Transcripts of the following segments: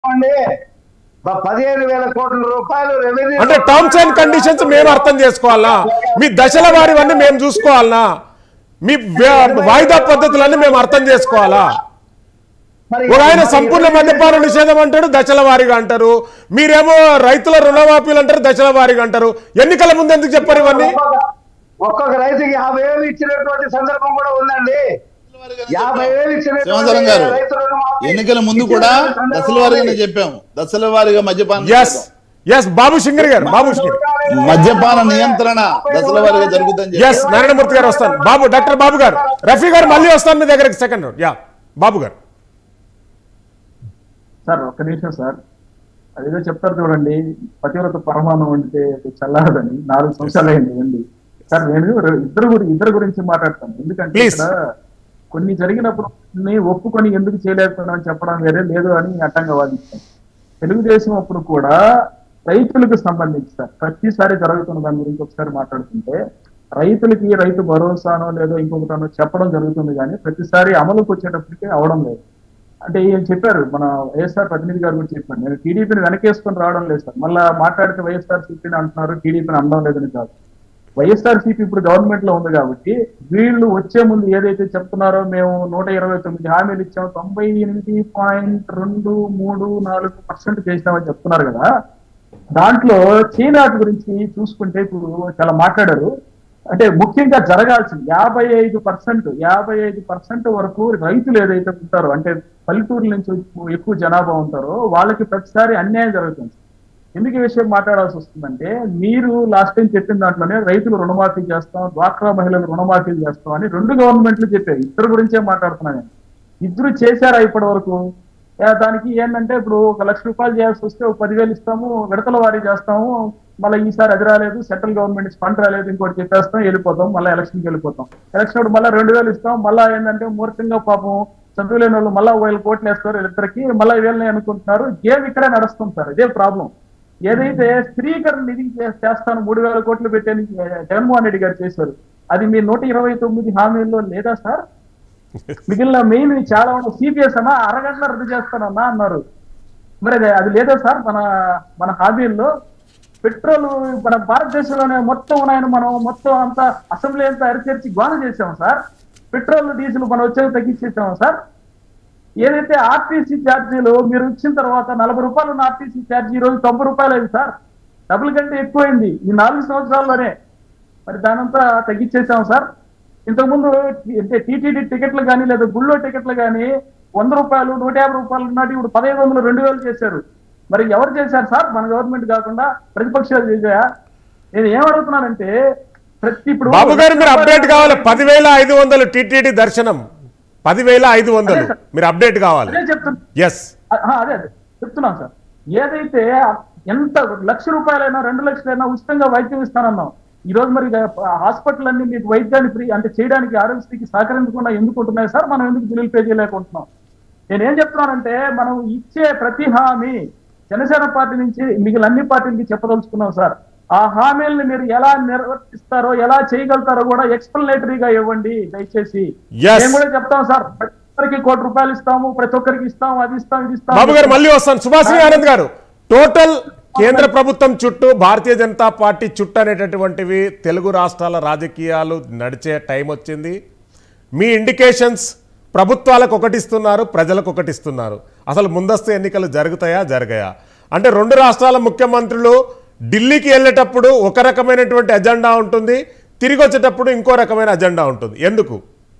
అండి ప- పదిహేను వేల కోట్ల రూపాయలు రెవెన్యూ అంటే టర్మ్స్ అండ్ కండిషన్స్ మేము అర్థం చేసుకోవాలా మీ దశల వారివన్నీ మేము చూసుకోవాలనా మీ వ్య- వాయిదా పద్ధతులన్నీ మేము అర్థం చేసుకోవాలా మరి ఒక ఆయన మరి సంపూర్ణ రెవెన్యూ మద్యపాన నిషేధం అంటాడు దశల వారీగా అంటారు మీరేమో రైతుల రుణమాఫీలు అంటారు దశల వారీగా అంటారు ఎన్నికల ముందు ఎందుకు చెప్పారు ఇవన్నీ ఒక్కొక్క- ఒక్కొక్క రైతుకి యాభై వేలు ఇచ్చినటువంటి సందర్భం కూడా ఉందండి యాభై వేలు సింహాచలం గారు ఇచ్చినటువంటి రైతు రుణమాఫీ ఎన్నికల ముందు కూడా ఇచ్చినటువంటి దశల సందర్భం వారీగానే ఉంది. చెప్పాము దశల వారీగా మద్యపాన ఎస్ ఎస్ బాబు సింగర్ గారు బాబు సింగర్ మద్యపాన నియంత్రణ దశల వారీగా జరుగుతుందని చెప్పాము. ఎస్ నారాయణమూర్తి గారు వస్తాను బాబు డాక్టర్ బాబు గారు రఫీ గారు మళ్ళీ వస్తాను మీ దగ్గరికి సెకండ్ రౌండ్ యా బాబు గారు సార్ ఒక్క నిమిషం సార్ అదేదో చెప్తారు చూడండి పతివ్రత పరమాణం వండితే చల్లారదని నాలుగు సంవత్సరాలు అయింది వండి సార్ నేను రె- ఇద్దరు గురి ఇద్దరు గురించి మాట్లాడతాను ఎందుకంటే Please. ఇక్కడ కొన్ని జరిగినప్పుడు కొన్ని ఒప్పుకొని ఎందుకు చేయలేకపోయినా చెప్పడం వేరే లేదు అని అడ్డంగా వాదిస్తాను తెలుగుదేశం అప్పుడు కూడా రైతులకు సంబంధించి సార్ ప్రతిసారి జరుగుతున్న దాని గురించి ఒకసారి మాట్లాడుతుంటే రైతులకి రైతు భరోసానో లేదో ఇంకొకటనో చెప్పడం జరుగుతుంది కానీ ప్రతిసారి అమలుకు వచ్చేటప్పటికి అవడం లేదు అంటే ఏం చెప్పారు మన వైఎస్ఆర్ ప్రతినిధి గారు కూడా చెప్పారు నేను టీడీపీని వెనకేసుకొని రావడం లేదు సార్ మళ్ళా మాట్లాడితే వైఎస్ఆర్ సిపిని అంటున్నారు టీడీపీని అనడం లేదని కాదు వైఎస్ఆర్ సిపి ఇప్పుడు గవర్నమెంట్ లో ఉంది కాబట్టి వీళ్ళు వచ్చే ముందు ఏదైతే చెప్తున్నారో మేము నూట ఇరవై తొమ్మిది హామీలు ఇచ్చాం తొంభై ఎనిమిది పాయింట్ రెండు మూడు నాలుగు పర్సెంట్ చేసినామని చెప్తున్నారు కదా దాంట్లో చీనాట్ గురించి చూసుకుంటే ఇప్పుడు చాలా మాట్లాడారు అంటే ముఖ్యంగా జరగాల్సింది యాభై ఐదు పర్సెంట్ యాభై ఐదు పర్సెంట్ వరకు రైతులు ఏదైతే ఉంటారో అంటే పల్లెటూరు నుంచి ఎక్కువ- ఎక్కువ జనాభా ఉంటారో వాళ్ళకి ప్రతిసారి అన్యాయం జరుగుతుంది ఎందుకు ఈ విషయం మాట్లాడాల్సి వస్తుందంటే మీరు లాస్ట్ టైం చెప్పిన దాంట్లోనే రైతులు రుణమాఫీ చేస్తాం డ్వాక్రా మహిళలు రుణమాఫీ చేస్తాం అని రెండు గవర్నమెంట్లు చెప్పారు ఇద్దరు గురించే మాట్లాడుతున్నాను నేను ఇద్దరు చేశారా ఇప్పటి వరకు ఏ, దానికి ఏంటంటే ఇప్పుడు ఒక లక్ష రూపాయలు చేయాల్సి వస్తే ఒక పదివేలు ఇస్తాము విడతల వారీ చేస్తాము మళ్ళీ ఈసారి అది రాలేదు సెంట్రల్ గవర్నమెంట్ ఫండ్ రాలేదు ఇంకోటి చెప్పేస్తాం వెళ్ళిపోతాం మళ్ళీ ఎలక్షన్కి వెళ్ళిపోతాం ఎలక్షన్ అప్పుడు మళ్ళీ రెండు వేలు ఇస్తాం మళ్ళీ ఏంటంటే మూర్ఖంగా పాపం చదువులేని వాళ్ళు మళ్ళీ వేల కోట్లు వేస్తారు వీళ్ళిద్దరికి మళ్ళీ వీళ్ళని అనుకుంటున్నారు గేమ్ ఇక్కడే నడుస్తుంది సార్ ఇదే ప్రాబ్లం ఏదైతే స్త్రీకరణ నిధి చే- చేస్తాను మూడు వేల కోట్లు పెట్టని జగన్మోహన్ రెడ్డి గారు చేశారు అది మీ నూట ఇరవై తొమ్మిది హామీల్లో లేదా సార్ మిగిలిన మెయిన్ చాలా సిపిఎస్ అన్నా అరగంట రద్దు చేస్తానన్నా అన్నారు మరి అది- అది లేదా సార్ మన మన హామీల్లో పెట్రోల్ మన భారతదేశంలోనే మొత్తం ఉన్నాయని మనం మొత్తం అంతా అసెంబ్లీ అంతా అరిచేర్చి గోన చేసాం సార్ పెట్రోల్ డీజిల్ మనం వచ్చేది తగ్గించేసాం సార్ ఏదైతే ఆర్టీసీ ఛార్జీలు మీరు ఇచ్చిన తర్వాత నలభై రూపాయలు ఉన్న ఆర్టీసీ ఛార్జీ ఈ రోజు తొంభై రూపాయలు అయింది సార్ డబుల్ కంటే ఎక్కువైంది ఈ నాలుగు సంవత్సరాల్లోనే మరి దానంతా తగ్గించేసాం సార్ ఇంతకుముందు అంటే టీటీడీ టికెట్లు కానీ లేదా గుళ్ళో టికెట్లు కానీ వంద రూపాయలు నూట యాభై రూపాయలు ఉన్నట్టు ఇప్పుడు పదహైదు వందలు రెండు వేలు చేశారు మరి ఎవరు చేశారు సార్ మన గవర్నమెంట్ కాకుండా ప్రతిపక్షాలు చేశాయా నేను ఏమడుగుతున్నానంటే ప్రతి ఇప్పుడు బాబు గారు మీరు అప్డేట్ కావాలి పదివేల ఐదు వందలు టీటీడీ దర్శనం పదివేల ఐదు వందలు మీరు అప్డేట్ కావాలి అదే చెప్తున్నా ఎస్ ఆ, అదే అదే చెప్తున్నాం సార్ ఏదైతే ఎంత లక్ష రూపాయలైనా రెండు లక్షలైనా ఉచితంగా వైద్యం ఇస్తానన్నాం ఈ రోజు మరి హాస్పిటల్ అన్ని మీకు వైద్యాన్ని ఫ్రీ అంటే చేయడానికి ఆరోగ్యశ్రీకి సహకరించకుండా ఎందుకు ఉంటున్నాయి సార్ మనం ఎందుకు బిల్లులు పే చేయలేకుంటున్నాం నేనేం చెప్తున్నానంటే మనం ఇచ్చే ప్రతి హామీ జనసేన పార్టీ నుంచి మిగిలిన అన్ని పార్టీలకి చెప్పదలుచుకున్నాం సార్ ఆ హామీలను మీరు ఎలా నిర్వర్తిస్తారో ఎలా చేయగలుగుతారో కూడా ఎక్స్ప్లనేటరీగా ఇవ్వండి దయచేసి Yes. మేము కూడా చెప్తాం సార్ ప్రతి ఒక్కరికి కోటి రూపాయలు ఇస్తాము ప్రతి ఒక్కరికి ఇస్తాం అది ఇస్తాం ఇది ఇస్తాం బాబు గారు మళ్ళీ వస్తాను సుభాషిణి ఆనంద్ గారు టోటల్ కేంద్ర ప్రభుత్వం చుట్టూ భారతీయ జనతా పార్టీ చుట్టూ అనేటటువంటివి తెలుగు రాష్ట్రాల రాజకీయాలు నడిచే టైం వచ్చింది మీ ఇండికేషన్స్ ప్రభుత్వాలకు ఒకటిస్తున్నారు ప్రజలకు ఒకటిస్తున్నారు అసలు ముందస్తు ఎన్నికలు జరుగుతాయా జరగాయా అంటే రెండు రాష్ట్రాల ముఖ్యమంత్రులు ఢిల్లీకి వెళ్ళేటప్పుడు ఒక రకమైనటువంటి అజెండా ఉంటుంది తిరిగి వచ్చేటప్పుడు ఇంకో రకమైన అజెండా ఉంటుంది ఎందుకు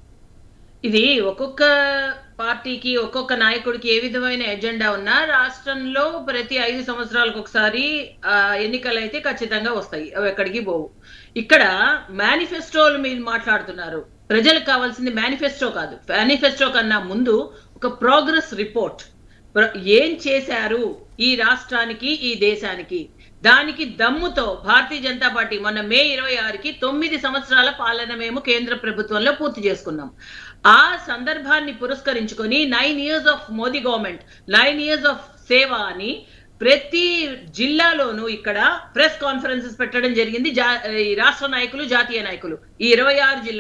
ఇది ఒక్కొక్క పార్టీకి ఒక్కొక్క నాయకుడికి ఏ విధమైన ఎజెండా ఉన్నా రాష్ట్రంలో ప్రతి ఐదు సంవత్సరాలకు ఒకసారి ఆ, ఎన్నికలు అయితే ఖచ్చితంగా వస్తాయి అవి ఎక్కడికి పోవు ఇక్కడ మేనిఫెస్టోలు మీరు మాట్లాడుతున్నారు ప్రజలకు కావాల్సింది మేనిఫెస్టో కాదు మేనిఫెస్టో కన్నా ముందు ఒక ప్రోగ్రెస్ రిపోర్ట్ ప్ర- ఏం చేశారు ఈ రాష్ట్రానికి ఈ దేశానికి దానికి దమ్ముతో భారతీయ జనతా పార్టీ మొన్న మే ఇరవై ఆరుకి తొమ్మిది సంవత్సరాల పాలన మేము కేంద్ర ప్రభుత్వంలో పూర్తి చేసుకున్నాం ఆ సందర్భాన్ని పురస్కరించుకొని nine years of Modi government nine years of సేవ అని ప్రతి జిల్లాలోనూ ఇక్కడ ప్రెస్ కాన్ఫరెన్సెస్ పెట్టడం జరిగింది జా ఈ రాష్ట్ర నాయకులు జాతీయ నాయకులు ఈ ఇరవై ఆరు జిల్లాల్లో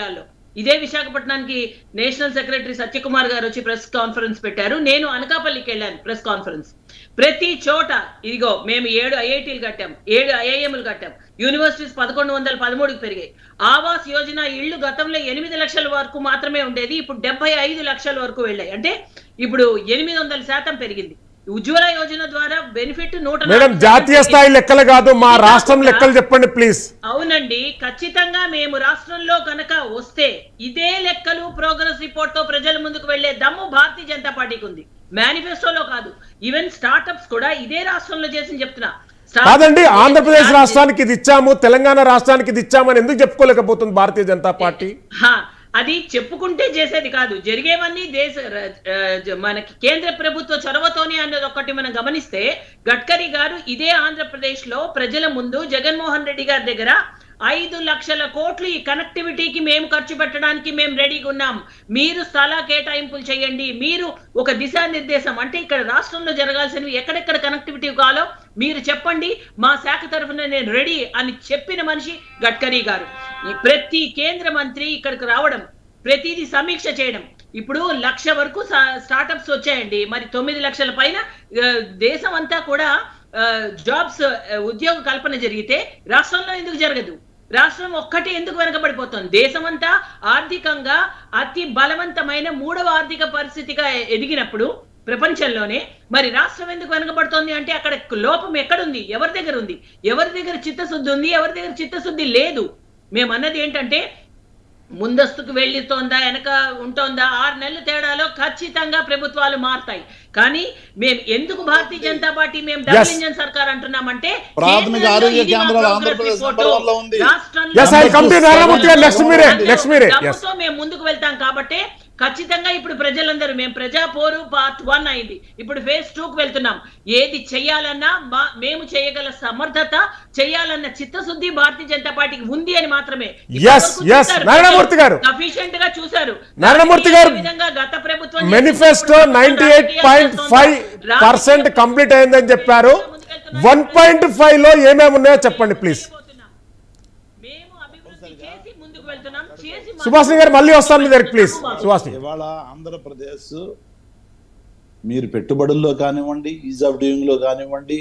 ఇదే విశాఖపట్నానికి నేషనల్ సెక్రటరీ సత్యకుమార్ గారు వచ్చి ప్రెస్ కాన్ఫరెన్స్ పెట్టారు నేను అనకాపల్లికి వెళ్ళాను ప్రెస్ కాన్ఫరెన్స్ ప్రతి చోట ఇదిగో మేము ఏడు ఐఐటీలు కట్టాం ఏడు ఐఐఎంలు కట్టాం యూనివర్సిటీస్ పదకొండు వందల పదమూడుకి పెరిగాయి ఆవాస్ యోజన ఇళ్లు గతంలో ఎనిమిది లక్షల వరకు మాత్రమే ఉండేది ఇప్పుడు డెబ్బై ఐదు లక్షల వరకు వెళ్ళాయి అంటే ఇప్పుడు ఎనిమిది వందల శాతం పెరిగింది ఉజ్వల యోజన ద్వారా బెనిఫిట్ నూట మేడం నాలుగు జాతీయ శాతం స్థాయి లెక్కలు కాదు మా ఇది రాష్ట్రం కాకుండా- లెక్కలు చెప్పండి ప్లీజ్ అవునండి ఖచ్చితంగా మేము రాష్ట్రంలో కనుక వస్తే ఇదే లెక్కలు ప్రోగ్రెస్ రిపోర్ట్ తో ప్రజల ముందుకు వెళ్లే దమ్ము భారతీయ జనతా పార్టీకి ఉంది మేనిఫెస్టోలో కాదు ఈవెన్ స్టార్టప్స్ కూడా ఇదే రాష్ట్రంలో చేసి చెప్తున్నా Startups కాదండి చేసి ఆంధ్రప్రదేశ్ start రాష్ట్రానికి ఇది ఇచ్చాము తెలంగాణ రాష్ట్రానికి ఇది ఇచ్చామని ఎందుకు చెప్పుకోలేకపోతుంది భారతీయ జనతా పార్టీ హా, అది చెప్పుకుంటే చేసేది కాదు జరిగేవన్నీ దేశ ర- ఆ, జ- మనకి కేంద్ర ప్రభుత్వ చొరవతోనే అన్నది ఒకటి మనం గమనిస్తే గడ్కరీ గారు ఇదే ఆంధ్రప్రదేశ్ లో ప్రజల ముందు జగన్మోహన్ రెడ్డి గారి దగ్గర ఐదు లక్షల కోట్లు ఈ కనెక్టివిటీకి మేము ఖర్చు పెట్టడానికి మేము రెడీగా ఉన్నాం మీరు స్థల కేటాయింపులు చేయండి మీరు ఒక దిశానిర్దేశం అంటే ఇక్కడ రాష్ట్రంలో జరగాల్సినవి ఎక్కడెక్కడ కనెక్టివిటీ కావాలో మీరు చెప్పండి మా శాఖ తరఫున నేను రెడీ అని చెప్పిన మనిషి గడ్కరీ గారు ఈ ప్రతి కేంద్ర మంత్రి ఇక్కడికి రావడం ప్రతిదీ సమీక్ష చేయడం ఇప్పుడు లక్ష వరకు స్టార్టప్స్ వచ్చాయండి మరి తొమ్మిది లక్షల పైన ఆ, దేశం అంతా కూడా జాబ్స్ ఉద్యోగ కల్పన జరిగితే రాష్ట్రంలో ఎందుకు జరగదు రాష్ట్రం ఒక్కటి ఎందుకు వెనకబడిపోతుంది దేశమంతా ఆర్థికంగా అతి బలవంతమైన మూడవ ఆర్థిక పరిస్థితిగా ఎ- ఎదిగినప్పుడు ప్రపంచంలోనే మరి రాష్ట్రం ఎందుకు వెనకబడుతోంది అంటే అక్కడ లోపం ఎక్కడుంది ఎవరి దగ్గర ఉంది ఎవరి దగ్గర చిత్తశుద్ధి ఉంది ఎవరి దగ్గర చిత్తశుద్ధి లేదు మేము అన్నది ఏంటంటే ముందస్తుకు వెళ్ళితోందా వెనక ఉంటోందా ఆరు నెలల తేడాలో ఖచ్చితంగా ప్రభుత్వాలు మారుతాయి కానీ మేము ఎందుకు భారతీయ జనతా పార్టీ మేము డబుల్ Yes. ఇంజన్ సర్కార్ అంటున్నామంటే ప్రాథమిక కేంద్రంలో ఆరోగ్య ఇది మా కేంద్రాలు progress Andhra Pradesh report. Number one లో ఉంది. రాష్ట్రంలో Yes, I'll come to Narayanamurthy గారు. Next మీరే. Next మీరే. Yes. దమ్ముతో మేము ముందుకు వెళ్తాం కాబట్టి ఖచ్చితంగా ఇప్పుడు ప్రజలందరూ మేము ప్రజా పోరు పార్ట్ వన్ అయింది ఇప్పుడు ఫేజ్ టూ కు వెళ్తున్నాం ఏది చెయ్యాలన్నా మా- మేము చేయగల సమర్థత చేయాలన్న చిత్తశుద్ధి భారతీయ జనతా పార్టీకి ఉంది అని మాత్రమే Yes, yes. నారాయణమూర్తి గారు. సఫిషియెంట్ గా చూశారు నారాయణమూర్తి గారు, ఏ విధంగా గత ప్రభుత్వం manifesto ninety eight point five percent complete అయిందని చెప్పారు వన్ పాయింట్ ఫైవ్ లో ఏమేమి ఉన్నాయో చెప్పండి ప్లీజ్ మేము అభివృద్ధి చేసి ముందుకు వెళ్తున్నాం చేసి మా- సుభాషిణి గారు మళ్ళీ వస్తాను మీ దగ్గరికి ప్లీజ్ సుభాషిణి ఇవాళ ఆంధ్రప్రదేశ్ మీరు పెట్టుబడుల్లో కానివ్వండి ఈజ్ ఆఫ్ డూయింగ్ లో కానివ్వండి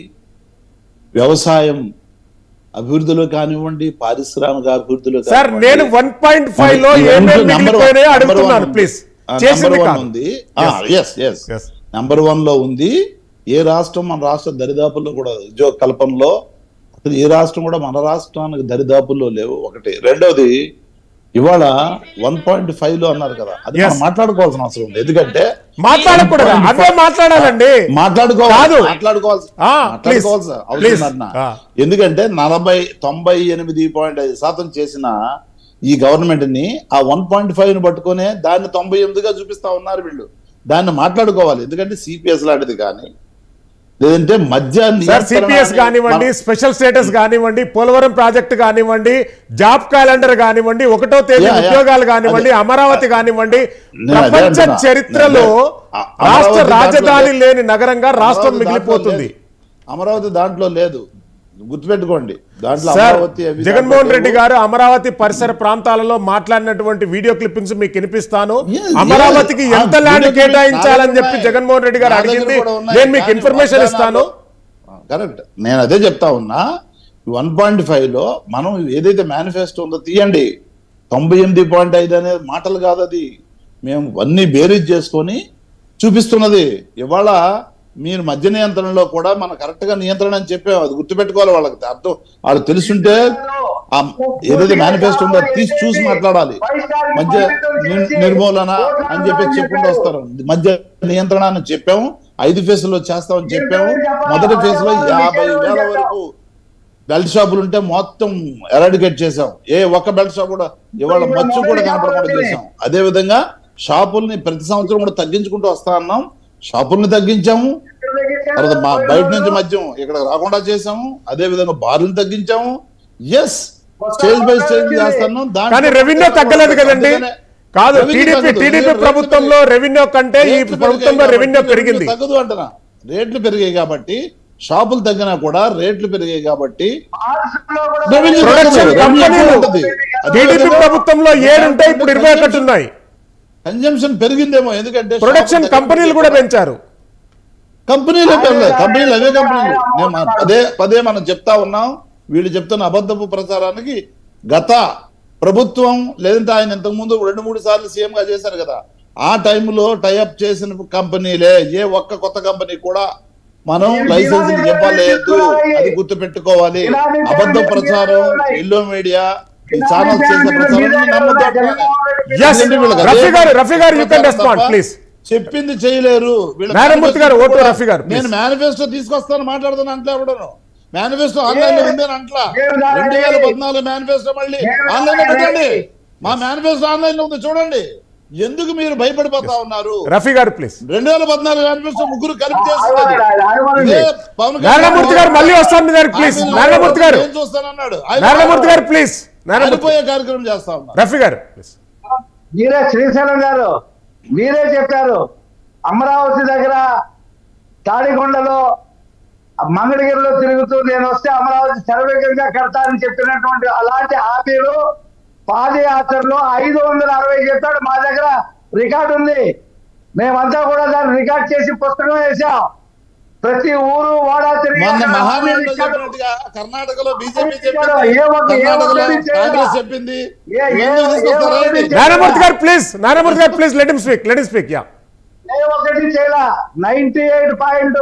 వ్యవసాయం అభివృద్ధిలో కానివ్వండి పారిశ్రామిక అభివృద్ధిలో సార్ కానివ్వండి. నేను వన్ పాయింట్ ఫైవ్ లో ఈ ఏమేమి రెండు number one- మిగిలిపోయినాయో number అడుగుతున్నాను one ప్లీజ్ ఉంది. ఆ, చేసింది number one కాదు ఉంది Yes. Yes yes Yes. Number one లో ఉంది ఏ రాష్ట్రం మన రాష్ట్ర దరిదాపుల్లో కూడా ఉద్యోగ కల్పనలో అసలు ఏ రాష్ట్రం కూడా మన రాష్ట్రానికి దరిదాపుల్లో లేవు ఒకటి రెండోది ఇవాళ వన్ పాయింట్ ఫైవ్ లో అన్నారు కదా అది Yes. మనం మాట్లాడుకోవాల్సిన అవసరం ఉంది ఎందుకంటే మాట్లాడకూడదు అదే మాట్లాడాలండి మాట్లాడుకోవాలి కాదు. మాట్లాడుకోవాల్సి ఆ, మాట్లాడుకోవాల్సి please. అవసరం Please. అన్న ఆ. ఎందుకంటే నలభై తొంభై ఎనిమిది పాయింట్ ఐదు శాతం చేసిన ఈ గవర్నమెంట్ ని ఆ వన్ పాయింట్ ఫైవ్ ని పట్టుకునే దాన్ని తొంభై ఎనిమిదిగా చూపిస్తా ఉన్నారు వీళ్ళు దాన్ని మాట్లాడుకోవాలి ఎందుకంటే సిపిఎస్ లాంటిది కానీ లేదంటే మధ్య సార్ నియంత్రణ సిపిఎస్ అనే కానివ్వండి మన- స్పెషల్ స్టేటస్ కానివ్వండి పోలవరం ప్రాజెక్ట్ కానివ్వండి జాబ్ క్యాలెండర్ కానివ్వండి ఒకటో తేదీ Yeah, yeah. ఉద్యోగాలు కానివ్వండి అదే. అమరావతి కానివ్వండి నేను అదే ప్రపంచ అంటున్నా. చరిత్రలో అదే. అ- రాష్ట్ర అమరావతి రాజధాని దాంట్లో లేని నగరంగా రాష్ట్రం అమరావతి మిగిలిపోతుంది దాంట్లో లేదు. అమరావతి దాంట్లో లేదు గుర్తుపెట్టుకోండి దాంట్లో సార్ అమరావతి అవి జగన్మోహన్ దాంట్లో రెడ్డి లేవు. గారు అమరావతి పరిసర ప్రాంతాలలో మాట్లాడినటువంటి వీడియో క్లిప్పింగ్స్ మీకు వినిపిస్తాను Yes, అమరావతికి yes. ఎంత ఆ ల్యాండ్ వీడియో clippings కేటాయించాలని నా చెప్పి దగ్గర జగన్మోహన్ రెడ్డి గారు నా దగ్గర అడిగింది కూడా ఉన్నాయి. నేను మీకు కానీ ఇన్ఫర్మేషన్ ఇస్తాను కరెక్ట్ నేను అదే చెప్తా ఉన్నా వన్ పాయింట్ ఫైవ్ లో మనం ఏదైతే మేనిఫెస్టో ఉందో తీయండి తొంభై ఎనిమిది పాయింట్ ఐదు అనేది మాటలు కాదు అది మేము అన్ని బేరీజ్ చేసుకొని చూపిస్తున్నది ఇవాళ మీరు మధ్య నియంత్రణలో కూడా మన కరెక్ట్ గా నియంత్రణ అని చెప్పాం అది గుర్తుపెట్టుకోవాలి వాళ్ళకి అర్థం వాళ్ళు తెలుసుంటే ఆ ఏదైతే మేనిఫెస్టో ఉందో అది తీసి చూసి మాట్లాడాలి మధ్య నిర్- నిర్మూలన అని చెప్పి చెప్పుకుంటూ వస్తారు మధ్య నియంత్రణ అని చెప్పాము ఐదు ఫేజ్ లో చేస్తామని చెప్పాము మొదటి ఫేజ్ లో యాభై వేల వరకు బెల్ట్ షాపులు ఉంటే మొత్తం ఎరాడికేట్ చేసాం ఏ ఒక్క బెల్ట్ షాప్ కూడా ఇవాళ మచ్చు కూడా కనపడకుండా చేసాం అదే విధంగా షాపుల్ని ప్రతి సంవత్సరం కూడా తగ్గించుకుంటూ వస్తా అన్నాం షాపుల్ని తగ్గించాము తర్వాత మా బయట నుంచి మద్యం ఇక్కడ రాకుండా చేసాము అదే విధంగా బార్లను తగ్గించాము ఎస్ స్టేజ్ బై స్టేజ్ చేస్తున్నాం దాంట్లో- కానీ రెవెన్యూ తగ్గలేదు కదండి అందుకనే కాదు రెవెన్యూ టీడీపీ తగ్గదు. టీడీపీ రేట్లు ప్రభుత్వంలో రెవెన్యూ కంటే ఈ రేట్లు ప్రభుత్వంలో పెరిగాయి రెవెన్యూ కాబట్టి పెరిగింది తగ్గదు అంటున్నా రేట్లు పెరిగాయి కాబట్టి షాపులు తగ్గినా కూడా రేట్లు పెరిగాయి కాబట్టి మార్చిలో కూడా రెవెన్యూ ప్రొడక్షన్ రెవెన్యూ కంపెనీలు ఉంటుంది. టీడీపీ ప్రభుత్వంలో ఏడుంటాయి ఇప్పుడు ఇరవై ఒకటి ఉన్నాయి కన్జంప్షన్ పెరిగిందేమో ఎందుకంటే ప్రొడక్షన్ షాపులు కంపెనీలు కూడా పెంచారు కంపెనీలే పెరగలేదు కంపెనీలు అవే కంపెనీలు నేను మన- పదే పదే మనం చెప్తా ఉన్నాం వీళ్ళు చెప్తున్న అబద్ధపు ప్రచారానికి గత ప్రభుత్వం లేదంటే ఆయన ఇంతకు ముందు రెండు మూడు సార్లు సీఎం గా చేశారు కదా ఆ టైంలో టైఅప్ చేసిన కంపెనీలే ఏ ఒక్క కొత్త కంపెనీ కూడా మనం లైసెన్స్ ఇవ్వలేదు అది గుర్తు పెట్టుకోవాలి అబద్ధ ప్రచారం ఎల్లో మీడియా ఈ ఛానల్స్ చేసే ప్రచారం నమ్మొద్దు అంటున్నాను. Yes, ఎందుకంటే వీళ్ళకి అదే రఫీ గారు, రఫీ గారు, you can ప్రచారం respond, తప్ప please. చెప్పింది చేయలేరు వీళ్ళ నారాయణమూర్తి గారు, manifesto ఓటు కూడా రఫీ గారు, please. నేను మేనిఫెస్టో తీసుకొస్తాను మాట్లాడుతాను అంట్లా ఎవడను మేనిఫెస్టో ఆన్లైన్ లో ఉంది అని అంట్లా ఏం కాదండి. రెండు వేల పద్నాలుగు మేనిఫెస్టో మళ్ళీ ఏం ఆన్లైన్ లో కాదండి. పెట్టండి మా మేనిఫెస్టో ఆన్లైన్ లో ఉంది చూడండి ఎందుకు మీరు భయపడిపోతా ఉన్నారు రఫీ గారు ప్లీజ్ రెండు వేల పద్నాలుగు మేనిఫెస్టో ముగ్గురు కలిపి చేస్తున్నది ఆగమనండి, ఆగమనండి. ఇదే పవన్ కళ్యాణ్ నారాయణమూర్తి గారు మళ్ళీ వస్తాను మీ దగ్గరికి ప్లీజ్ ఆయన నారాయణమూర్తి గారు నేను చూస్తానన్నాడు ఆయన నారాయణమూర్తి గారు ప్లీజ్ నారాయణమూర్తి చనిపోయే కార్యక్రమం చేస్తా ఉన్నారు రఫీ గారు ప్లీజ్ మీరే శ్రీశైలం గారు మీరే చెప్పారు అమరావతి దగ్గర తాడికొండలో మంగళగిరిలో తిరుగుతూ నేను వస్తే అమరావతి శరవేగంగా కడతానని చెప్పినటువంటి అలాంటి హామీలు పాదయాత్రలో ఐదు వందల అరవై చెప్పాడు మా దగ్గర రికార్డు ఉంది మేమంతా కూడా దాన్ని రికార్డ్ చేసి పుస్తకం వేసాం ప్రతి ఊరు వాడా తిరిగి మొన్న అక్కడ మహానాడులో రికార్డు- చెప్పినట్టుగా కర్ణాటకలో బీజేపీ ఏ చెప్పింది ఒక్క- ఏ కర్ణాటకలో ఒక్కటి చేయరా? కాంగ్రెస్ చెప్పింది ఏ- ఏ- ఇవన్నీ తీసుకొస్తారా ఏ ఏంటి? ఒక్కటి Narayanamurthy garu please Narayanamurthy garu please let him speak let him speak యా ఏ ఒకటి చేయాల నైన్టీ ఎయిట్ పాయింట్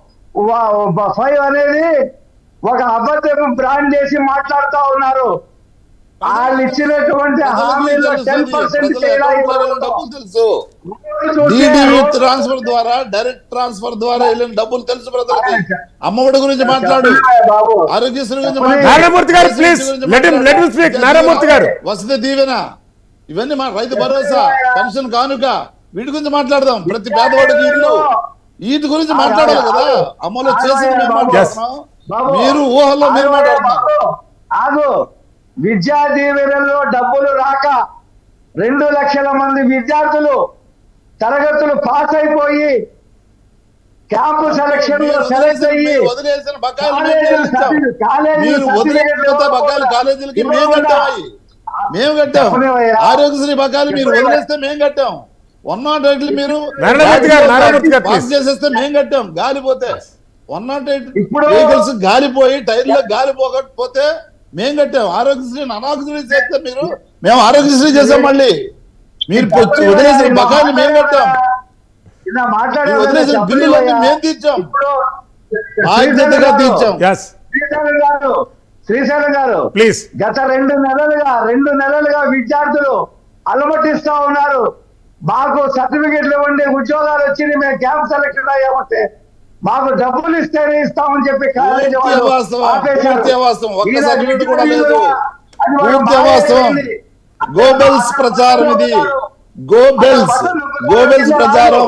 ఫైవ్ అనేది ఒక అబద్ధం బ్రాండ్ చేసి మాట్లాడుతా ఉన్నారు వాళ్ళు ఇచ్చినటువంటి హామీలో ప్రజలకు టెన్ తెలుసు పర్సెంట్ ప్రజల అకౌంట్లో వెళ్ళిన డబ్బులు తెలుసు చేయాలి డిడి ట్రాన్స్ఫర్ ద్వారా డైరెక్ట్ ట్రాన్స్ఫర్ ద్వారా వెళ్ళిన డబ్బులు తెలుసు బ్రదర్కి అమ్మఒడి గురించి మాట్లాడు బాబు ఆరోగ్యశ్రీ గురించి చెప్పండి. మాట్లాడు. నారాయణమూర్తి గారు, SST please, గురించి let him- మాట్లాడు. let him speak. నారాయణమూర్తి గారు. వసతి దీవెన ఇవన్నీ మా రైతు భరోసా పెన్షన్ కానుక వీటి గురించి మాట్లాడదాం ప్రతి పేదవాడికి ఇల్లు వీటి గురించి మాట్లాడాలి కదా అమలు చేసి మేము మాట్లాడుతున్నాం బాబు, మీరు ఊహల్లో మీరు ఆగు, మాట్లాడుతున్నారు బాబు, ఆగు విద్యా దీవెనలో డబ్బులు రాక రెండు లక్షల మంది విద్యార్థులు తరగతులు పాస్ అయిపోయి క్యాంపు సెలక్షన్ లో మీరు సెలెక్ట్ అయ్యి మీరు వదిలేసిన బకాయిలు మేము కాలేజీలు చెల్లించాం. సర్టిఫికెట్- కాలేజీలు మీరు వదిలేసిన సర్టిఫికెట్లు బకాయిలు కాలేజీలకి మేము ఇవ్వకుండా కట్టాం అవి. మేము కట్టాం చెప్పనివయ్యా. ఆరోగ్యశ్రీ బకాయిలు మీరు చెప్పనివయ్యా. వదిలేస్తే మేము కట్టాం వన్ నాట్ ఎయిట్ మీరు నారాయణమూర్తి గారు, నారాయణమూర్తి గారు, పాస్ please. చేసేస్తే మేము కట్టాం గాలిపోతే వన్ నాట్ ఎయిట్ ఇప్పుడు- వెహికల్స్ గాలిపోయి టైర్లో గాలి పోకపోతే మేము కట్టాం ఆరోగ్యశ్రీని అనారోగ్యశ్రీ చేస్తే మీరు మేము ఆరోగ్యశ్రీ చేసాం మళ్ళీ మీరు పొచ్చు- వదిలేసిన బకాయిలు మేము కట్టాం ఇలా మాట్లాడే మీరు వదిలేసిన బిల్లులన్నీ మేము తీర్చాం ఇప్పుడు బాధ్యతగా తీర్చాం ఎస్ శ్రీశైలం గారు శ్రీశైలం గారు ప్లీజ్ గత రెండు నెలలుగా రెండు నెలలుగా విద్యార్థులు అలమటిస్తా ఉన్నారు మాకు సర్టిఫికెట్లు ఇవ్వండి ఉద్యోగాలు వచ్చింది మేము క్యాంప్ సెలెక్షన్ అయ్యామంటే మాకు డబ్బులు ఇస్తేనే ఇస్తామని చెప్పి కాలేజీ పూర్తి వాళ్ళు వాస్తవం, ఆపేశారు. పూర్తి వాస్తవం. ఒక్క ఈయన సర్టిఫికెట్ కూడా లేదు. అది వాళ్ళ పూర్తి మాయ వాస్తవం. అయింది. గోబెల్స్ ప్రచారం ఇది గోబెల్స్ గోబెల్స్ ప్రచారం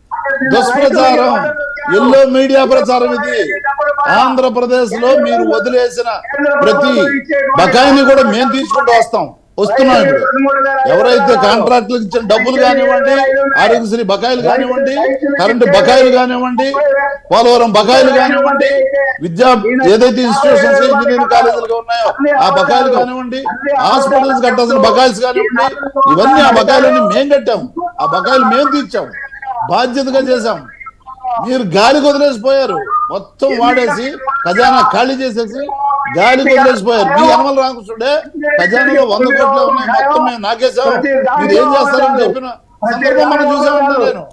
దుష్ప్రచారం ఎల్లో మీడియా ప్రచారం ఇది ఆంధ్రప్రదేశ్ లో మీరు వదిలేసిన ప్రతి బకాయిని కూడా మేము తీసుకుంటూ వస్తాం వస్తున్నాం ఇప్పుడు ఎవరైతే కాంట్రాక్టులకు ఇచ్చిన డబ్బులు కానివ్వండి ఆరోగ్యశ్రీ బకాయిలు కానివ్వండి కరెంటు బకాయిలు కానివ్వండి పోలవరం బకాయిలు కానివ్వండి విద్యా ఏదైతే ఇన్స్టిట్యూషన్స్ ఇంజనీరింగ్ కాలేజీలుగా ఉన్నాయో ఆ బకాయిలు కానివ్వండి హాస్పిటల్స్ కట్టాల్సిన బకాయిల్స్ కానివ్వండి ఇవన్నీ ఆ బకాయిలన్నీ మేము కట్టాం ఆ బకాయిలు మేము తీర్చాం బాధ్యతగా చేశాం మీరు గాలికి వదిలేసిపోయారు మొత్తం వాడేసి ఖజానా ఖాళీ చేసేసి గాలికి వదిలేసిపోయారు మీ యనమల రామకృష్ణుడే ఖజానాలో వంద కోట్లే ఉన్నాయి మొత్తం మేము నాకేసాం మీరు ఏం చేస్తారని చెప్పిన సందర్భం మనం చూసామంటే నేను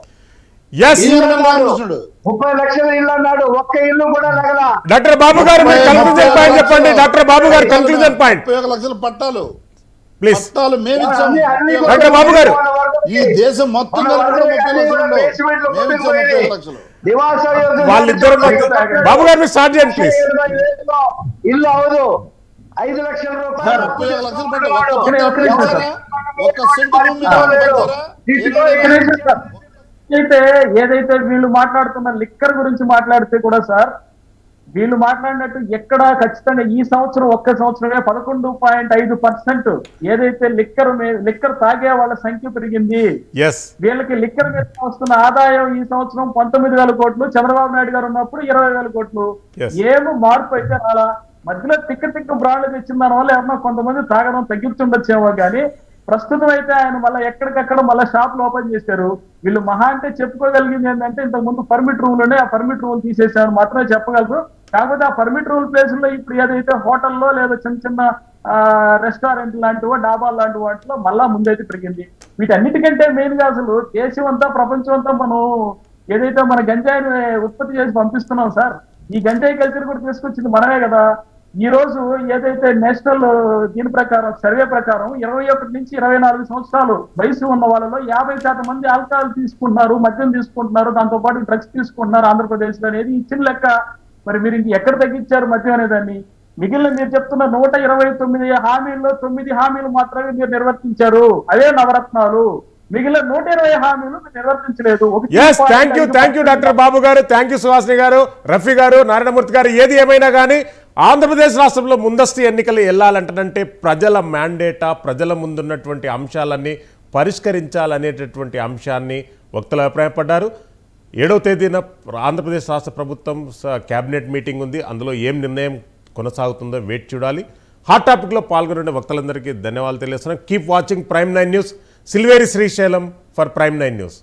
ఎస్ ఈ యనమల రామకృష్ణుడు ముప్పై లక్షల ఇల్లు అన్నాడు ఒక్క ఇల్లు కూడా నగల డాక్టర్ బాబు గారు మీరు కన్క్లూజన్ పాయింట్ చెప్పండి డాక్టర్ బాబు గారు కన్క్లూజన్ పాయింట్ ముప్పై ఒక లక్షల పట్టాలు ప్లీజ్ పట్టాలు మేము ఇచ్చాం అన్ని- అన్ని కూడా డాక్టర్ బాబు గారు, ఈ దేశం మొత్తం మన కలిపి వాళ్ళకి ముప్పై అన్ని లక్షలు కూడా ఉండవు. బేస్మెంట్లు మేము ఇచ్చాం ముప్పై కొట్టుకుపోయినాయి. లక్షలు నివాస యోజన వాళ్ళిద్దరు మధ్య- బాబు గారు మీరు స్టార్ట్ చేయండి ప్లీజ్ ఇల్లు అవదు ఐదు లక్షల రూపాయలు ముప్పై ఒక లక్షలు పట్టాలు వాడు ఒక్క ఒక్క పట్టాలు నిమిషం పంచారా? ఒక్క సెంటు భూమి మీద పంచారా? తీసుకో ఏం ఇక్కడ లేదు. నుంచి అయితే ఏదైతే వీళ్ళు మాట్లాడుతున్న లిక్కర్ గురించి మాట్లాడితే కూడా సార్ వీళ్ళు మాట్లాడినట్టు ఎక్కడ ఖచ్చితంగా ఈ సంవత్సరం ఒక్క సంవత్సరమే పదకొండు పాయింట్ ఐదు పర్సెంట్ ఏదైతే లిక్కర్ లిక్కర్ తాగే వాళ్ళ సంఖ్య పెరిగింది ఎస్ వీళ్ళకి లిక్కర్ మీద వస్తున్న ఆదాయం ఈ సంవత్సరం పంతొమ్మిది వేల కోట్లు చంద్రబాబు నాయుడు గారు ఉన్నప్పుడు ఇరవై వేల కోట్లు Yes. ఏమి మార్పు అయితే రాలా మధ్యలో తిక్క తిక్క బ్రాండ్లు తెచ్చిన దాని వల్ల ఎవరన్నా కొంతమంది తాగడం తగ్గించుండొచ్చేమో కానీ ప్రస్తుతం అయితే ఆయన మళ్ళీ ఎక్కడికక్కడ మళ్ళీ షాపులు ఓపెన్ చేశారు వీళ్ళు మహా అంటే చెప్పుకోగలిగింది ఏంటంటే ఇంతకు ముందు పర్మిట్ రూల్ ఉండే ఆ పర్మిట్ రూల్ తీసేసామని మాత్రమే చెప్పగలరు కాకపోతే ఆ పర్మిట్ రూల్ ప్లేస్ లో ఇప్పుడు ఏదైతే హోటల్లో లేదా చిన్న చిన్న రెస్టారెంట్ లాంటివో డాబాలు లాంటి వాటిలో మళ్ళా ముందైతే పెరిగింది వీటన్నిటికంటే మెయిన్ గా అసలు దేశం అంతా ప్రపంచం అంతా మనం ఏదైతే మన గంజాయిని ఉత్పత్తి చేసి పంపిస్తున్నాం సార్ ఈ గంజాయి కల్చర్ కూడా తీసుకొచ్చింది మనమే కదా ఈ రోజు ఏదైతే నేషనల్ దీని ప్రకారం సర్వే ప్రకారం ఇరవై ఒకటి నుంచి ఇరవై నాలుగు సంవత్సరాలు వయసు ఉన్న వాళ్ళలో యాభై శాతం మంది ఆల్కహాల్ తీసుకుంటున్నారు మద్యం తీసుకుంటున్నారు దాంతో పాటు డ్రగ్స్ తీసుకుంటున్నారు ఆంధ్రప్రదేశ్ లో అనేది ఇచ్చిన లెక్క మరి మీరు ఇంక ఎక్కడ తగ్గించారు మద్యం అనేదాన్ని మిగిలిన మీరు చెప్తున్న నూట ఇరవై తొమ్మిది హామీల్లో తొమ్మిది హామీలు మాత్రమే మీరు నిర్వర్తించారు అదే నవరత్నాలు మిగిలిన నూట ఇరవై హామీలు మీరు నిర్వర్తించలేదు ఒకటి yes thank you thank you doctor Babu గారు థ్యాంక్ యూ సుహాసిని గారు రఫీ గారు నారాయణమూర్తి గారు ఏది ఏమైనా కానీ ఆంధ్రప్రదేశ్ రాష్ట్రంలో ముందస్తు ఎన్నికలు వెళ్ళాలంటే ప్రజల మ్యాండేటా ప్రజల ముందున్నటువంటి అంశాలన్నీ పరిష్కరించాలనేటటువంటి అంశాన్ని వక్తలు అభిప్రాయపడ్డారు ఏడవ తేదీన ఆంధ్రప్రదేశ్ రాష్ట్ర ప్రభుత్వం స- కేబినెట్ మీటింగ్ ఉంది అందులో ఏం నిర్ణయం కొనసాగుతుందో వెయిట్ చూడాలి హాట్ టాపిక్లో పాల్గొనే వక్తలందరికీ ధన్యవాదాలు తెలియజేస్తున్నాం keep watching prime nine news Silveri Srisailam for prime nine news